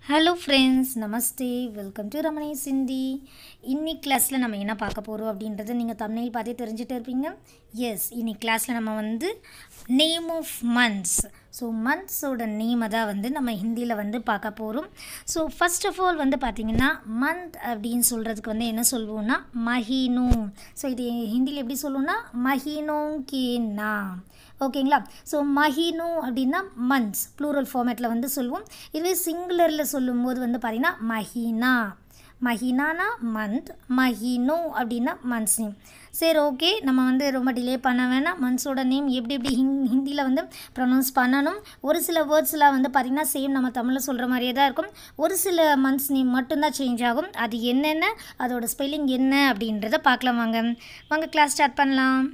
hello friends நமஸ்தே welcome to Ramani Sindhi இன்னைக்கு கிளாஸில் நம்ம என்ன பார்க்க போகிறோம் அப்படின்றத நீங்கள் தமிழில் பார்த்தே தெரிஞ்சுட்டு இருப்பீங்க எஸ் இன்னைக்கு கிளாஸில் நம்ம வந்து நேம் ஆஃப் மந்த்ஸ் ஸோ மந்த்ஸோட நேமை தான் வந்து நம்ம ஹிந்தியில் வந்து பார்க்க போகிறோம் ஸோ ஃபர்ஸ்ட் ஆஃப் ஆல் வந்து பார்த்திங்கன்னா மந்த் அப்படின்னு சொல்கிறதுக்கு வந்து என்ன சொல்லுவோம்னா மஹீனோ ஸோ இது ஹிந்தியில் எப்படி சொல்லுவோம்னா மஹீனோ கேனா ஓகேங்களா ஸோ மஹீனு அப்படின்னா மந்த்ஸ் ப்ளூரல் ஃபார்மேட்டில் வந்து சொல்லுவோம் இதுவே சிங்குலரில் சொல்லும்போது வந்து பார்த்திங்கன்னா மஹீனா மஹீனானா மந்த் மஹீனு அப்படின்னா மந்த்ஸ் நேம் சரி ஓகே நம்ம வந்து ரொம்ப டிலே பண்ண வேணாம் மந்த்ஸோட நேம் எப்படி எப்படி ஹிங் ஹிந்தியில் வந்து ப்ரொனவுன்ஸ் பண்ணணும் ஒரு சில வேர்ட்ஸ்லாம் வந்து பார்த்திங்கன்னா சேம் நம்ம தமிழில் சொல்கிற மாதிரியே தான் இருக்கும் ஒரு சில மந்த்ஸ் நேம் மட்டும்தான் சேஞ்ச் ஆகும் அது என்னென்ன அதோட ஸ்பெல்லிங் என்ன அப்படின்றத பார்க்கலாம் வாங்க வாங்க கிளாஸ் ஸ்டார்ட் பண்ணலாம்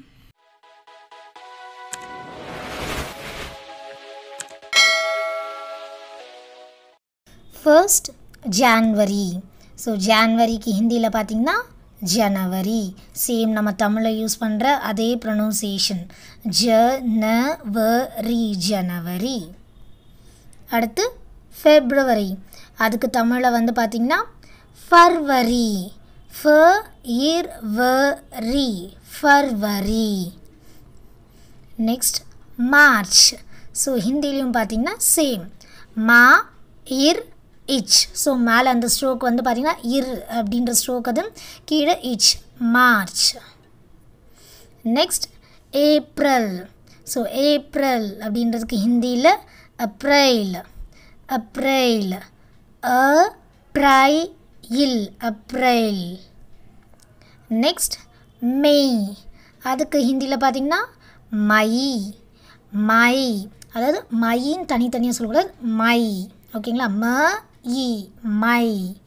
ஃபர்ஸ்ட் ஜான்வரி ஸோ ஜான்வரிக்கு ஹிந்தியில் பார்த்தீங்கன்னா ஜனவரி சேம் நம்ம தமிழில் யூஸ் பண்ணுற அதே ப்ரொனவுன்சியேஷன் ஜ ந வ ரி ஜனவரி அடுத்து ஃபெப்ரவரி அதுக்கு தமிழில் வந்து பார்த்திங்கன்னா ஃபர்வரி ஃப இர் வ ரி ஃபர்வரி நெக்ஸ்ட் மார்ச் ஸோ ஹிந்திலையும் பார்த்தீங்கன்னா சேம் மா இர் இச் ஸோ மேலே அந்த ஸ்ட்ரோக் வந்து பார்த்திங்கன்னா இர் அப்படின்ற ஸ்ட்ரோக் அது கீழே இச் March next April so April அப்படின்றதுக்கு ஹிந்தியில் அப்ரைல் அப்ரைல் அ ப்ரை இல் அப்ரைல் நெக்ஸ்ட் மெய் அதுக்கு ஹிந்தியில் பார்த்திங்கன்னா மை மை அதாவது மைன்னு தனித்தனியாக சொல்லக்கூடாது மை ஓகேங்களா ம இ மை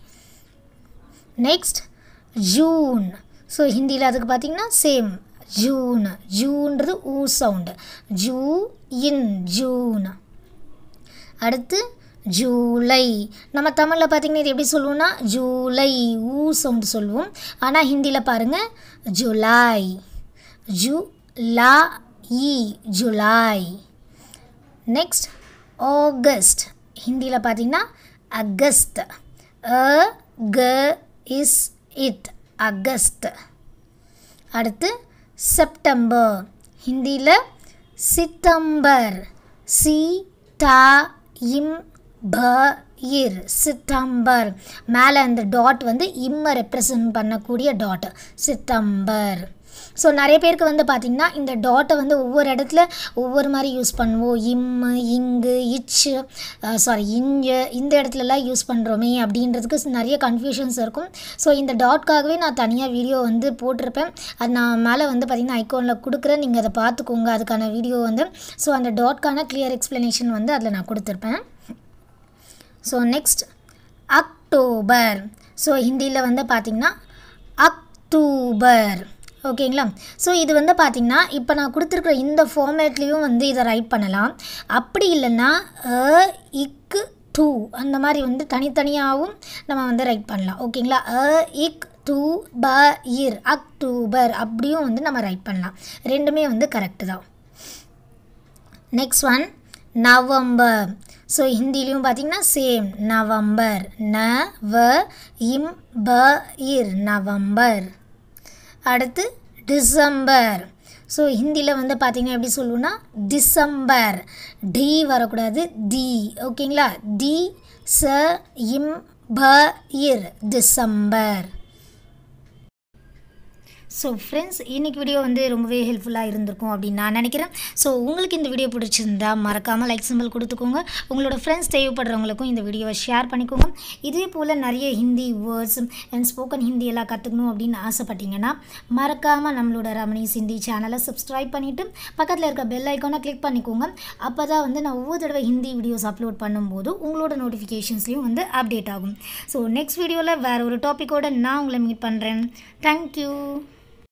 நெக்ஸ்ட் ஜூன் ஸோ ஹிந்தியில் அதுக்கு பார்த்தீங்கன்னா சேம் ஜூன் ஜூன்றது ஊ சவுண்டு ஜூ இன் ஜூன் அடுத்து ஜூலை நம்ம தமிழில் பார்த்திங்கன்னா இது எப்படி சொல்லுவோம்னா ஜூலை ஊ சவுண்டு சொல்லுவோம் ஆனால் ஹிந்தியில் பாருங்கள் ஜூலை ஜூ லா இ ஜூலை நெக்ஸ்ட் ஆகஸ்ட் ஹிந்தியில் பார்த்தீங்கன்னா அகஸ்ட் அ க இஸ் இட் அகஸ்ட் அடுத்து செப்டம்பர் ஹிந்தியில் சித்தம்பர் சி டா இம் ப இர் சித்தம்பர் மேலே அந்த டாட் வந்து இம்மை ரெப்ரசன்ட் பண்ணக்கூடிய டாட் சித்தம்பர் ஸோ நிறைய பேருக்கு வந்து பார்த்திங்கன்னா இந்த டாட்டை வந்து ஒவ்வொரு இடத்துல ஒவ்வொரு மாதிரி யூஸ் பண்ணுவோம் இம்மு இங்கு இச்சு சாரி இஞ்சு இந்த இடத்துலலாம் யூஸ் பண்ணுறோமே அப்படின்றதுக்கு நிறைய கன்ஃபியூஷன்ஸ் இருக்கும் ஸோ இந்த டாட்காகவே நான் தனியாக வீடியோ வந்து போட்டிருப்பேன் அது நான் மேலே வந்து பார்த்திங்கன்னா ஐக்கோனில் கொடுக்குறேன் நீங்கள் அதை பார்த்துக்கோங்க அதுக்கான வீடியோ வந்து ஸோ அந்த டாட்கான கிளியர் எக்ஸ்ப்ளனேஷன் வந்து அதில் நான் கொடுத்துருப்பேன் ஸோ நெக்ஸ்ட் அக்டோபர் ஸோ ஹிந்தியில் வந்து பார்த்திங்கன்னா அக்டூபர் ஓகேங்களா ஸோ இது வந்து பார்த்திங்கன்னா இப்போ நான் கொடுத்துருக்குற இந்த ஃபார்மேட்லேயும் வந்து இதை ரைட் பண்ணலாம் அப்படி இல்லைன்னா அ இக்கு டூ அந்த மாதிரி வந்து தனித்தனியாகவும் நம்ம வந்து ரைட் பண்ணலாம் ஓகேங்களா அ இக் டூ ப இர் அக்டூபர் அப்படியும் வந்து நம்ம ரைட் பண்ணலாம் ரெண்டுமே வந்து கரெக்டு தான் நெக்ஸ்ட் ஒன் நவம்பர் ஸோ ஹிந்திலையும் பார்த்தீங்கன்னா சேம் நவம்பர் ந வ இம் ப இர் நவம்பர் அடுத்து டிசம்பர் ஸோ ஹிந்தியில் வந்து பார்த்திங்கன்னா எப்படி சொல்லுவோன்னா டிசம்பர் டி வரக்கூடாது தி ஓகேங்களா தி ச இம் ப இர் டிசம்பர் ஸோ ஃப்ரெண்ட்ஸ் இன்றைக்கி வீடியோ வந்து ரொம்பவே ஹெல்ப்ஃபுல்லாக இருந்திருக்கும் அப்படின்னு நான் நினைக்கிறேன் ஸோ உங்களுக்கு இந்த வீடியோ பிடிச்சிருந்தா மறக்காமல் லைக் சிம்பிள் கொடுத்துக்கோங்க உங்களோட ஃப்ரெண்ட்ஸ் தேவைப்படுறவங்களுக்கும் இந்த வீடியோவை ஷேர் பண்ணிக்கோங்க இதே போல் நிறைய Hindi words and spoken Hindi எல்லாம் கற்றுக்கணும் அப்படின்னு ஆசைப்பட்டீங்கன்னா மறக்காமல் நம்மளோட ரமணீஸ் ஹிந்தி சேனலை சப்ஸ்கிரைப் பண்ணிவிட்டு பக்கத்தில் இருக்க பெல் ஐக்கானை கிளிக் பண்ணிக்கோங்க அப்போ தான் வந்து நான் ஒவ்வொரு தடவை ஹிந்தி வீடியோஸ் அப்லோட் பண்ணும்போது உங்களோட நோட்டிஃபிகேஷன்ஸ்லையும் வந்து அப்டேட் ஆகும் ஸோ நெக்ஸ்ட் வீடியோவில் வேறு ஒரு டாப்பிக்கோடு நான் உங்களை மீட் பண்ணுறேன் தேங்க்யூ